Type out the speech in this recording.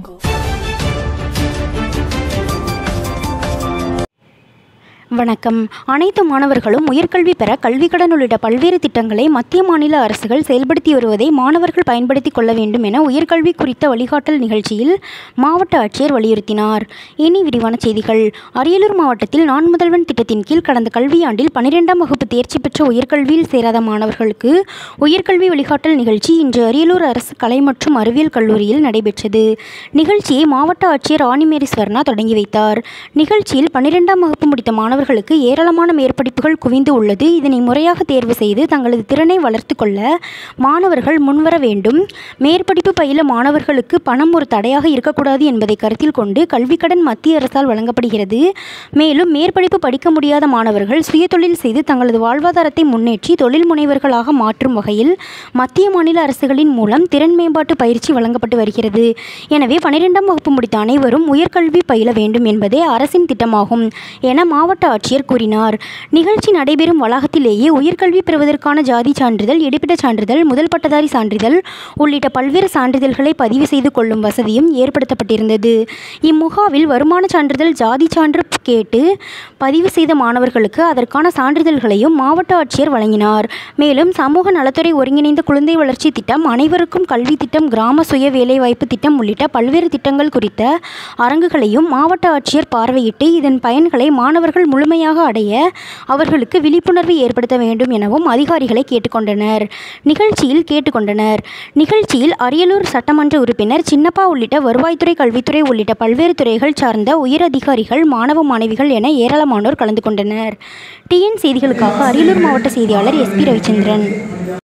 Jungle. வணக்கம் அனைத்து மாணவர்களும் உயர்கல்வி பெற கல்விக் கடன் உள்ளிட்ட பல்வேறு திட்டங்களை மத்திய மாநில அரசுகள் செயல்படுத்தி வருவதை மாணவர்கள் பயன்படுத்திக் கொள்ள வேண்டும் என உயர்கல்வி குறித்த வழிகாட்டல் நிகழ்ச்சியில் மாவட்ட ஆட்சியர் வலியுறுத்தினார் இனி விரிவான செய்திகள் அரியலூர் மாவட்டத்தில் நான் முதல்வன் திட்டத்தின் கீழ் கடந்த கல்வியாண்டில் பன்னிரெண்டாம் வகுப்பு தேர்ச்சி பெற்ற உயர்கல்வியில் சேராத மாணவர்களுக்கு உயர்கல்வி வழிகாட்டல் நிகழ்ச்சி இன்று அரியலூர் அரசு கலை மற்றும் அறிவியல் கல்லூரியில் நடைபெற்றது நிகழ்ச்சியை மாவட்ட ஆட்சியர் ஆனிமேரி ஸ்வர்ணா தொடங்கி வைத்தார் நிகழ்ச்சியில் பன்னிரெண்டாம் வகுப்பு முடித்த மாணவர்களுக்கு ஏராளமான மேற்படிப்புகள் குவிந்து உள்ளது இதனை முறையாக தேர்வு செய்து தங்களது திறனை வளர்த்து கொள்ள மாணவர்கள் முன்வர வேண்டும் மேற்படிப்பு பயில மாணவர்களுக்கு பணம் ஒரு தடையாக இருக்கக்கூடாது என்பதை கருத்தில் கொண்டு கல்விக்கடன் மத்திய அரசால் வழங்கப்படுகிறது மேலும் மேற்படிப்பு படிக்க முடியாத மாணவர்கள் சுயதொழில் செய்து தங்களது வாழ்வாதாரத்தை முன்னேற்றி தொழில் முனைவர்களாக மாற்றும் வகையில் மத்திய மாநில அரசுகளின் மூலம் திறன் மேம்பாட்டு பயிற்சி வழங்கப்பட்டு வருகிறது எனவே பன்னிரெண்டாம் வகுப்பு முடித்த அனைவரும் உயர்கல்வி பயில வேண்டும் என்பதே அரசின் திட்டமாகும் என மாவட்ட ஆட்சியர் கூறினார் நிகழ்ச்சி நடைபெறும் வளாகத்திலேயே உயர்கல்வி பெறுவதற்கான ஜாதி சான்றிதழ் இடைப்பிட சான்றிதழ் முதல் பட்டதாரி சான்றிதழ் உள்ளிட்ட பல்வேறு சான்றிதழ்களை பதிவு செய்து கொள்ளும் வசதியும் ஏற்படுத்தப்பட்டிருந்தது இம்முகாவில் வருமான சான்றிதழ் ஜாதி சான்று கேட்டு பதிவு செய்த மாணவர்களுக்கு அதற்கான சான்றிதழ்களையும் மாவட்ட ஆட்சியர் வழங்கினார் மேலும் சமூக நலத்துறை ஒருங்கிணைந்த குழந்தை வளர்ச்சி திட்டம் அனைவருக்கும் கல்வி திட்டம் கிராம சுய வேலைவாய்ப்பு திட்டம் உள்ளிட்ட பல்வேறு திட்டங்கள் குறித்த அரங்குகளையும் மாவட்ட ஆட்சியர் பார்வையிட்டு இதன் பயன்களை மாணவர்கள் முழுமையாக அடைய அவர்களுக்கு விழிப்புணர்வு ஏற்படுத்த வேண்டும் எனவும் அதிகாரிகளை கேட்டுக்கொண்டனர் நிகழ்ச்சியில் கேட்டுக்கொண்டனர் நிகழ்ச்சியில் அரியலூர் சட்டமன்ற உறுப்பினர் சின்னப்பா உள்ளிட்ட வருவாய்த்துறை கல்வித்துறை உள்ளிட்ட பல்வேறு துறைகள் சார்ந்த உயர் அதிகாரிகள் மாணவ மாணவிகள் என ஏராளமானோர் கலந்து கொண்டனர் டிஎன் செய்திகளுக்காக அரியலூர் மாவட்ட செய்தியாளர் எஸ்பி ரவிச்சந்திரன்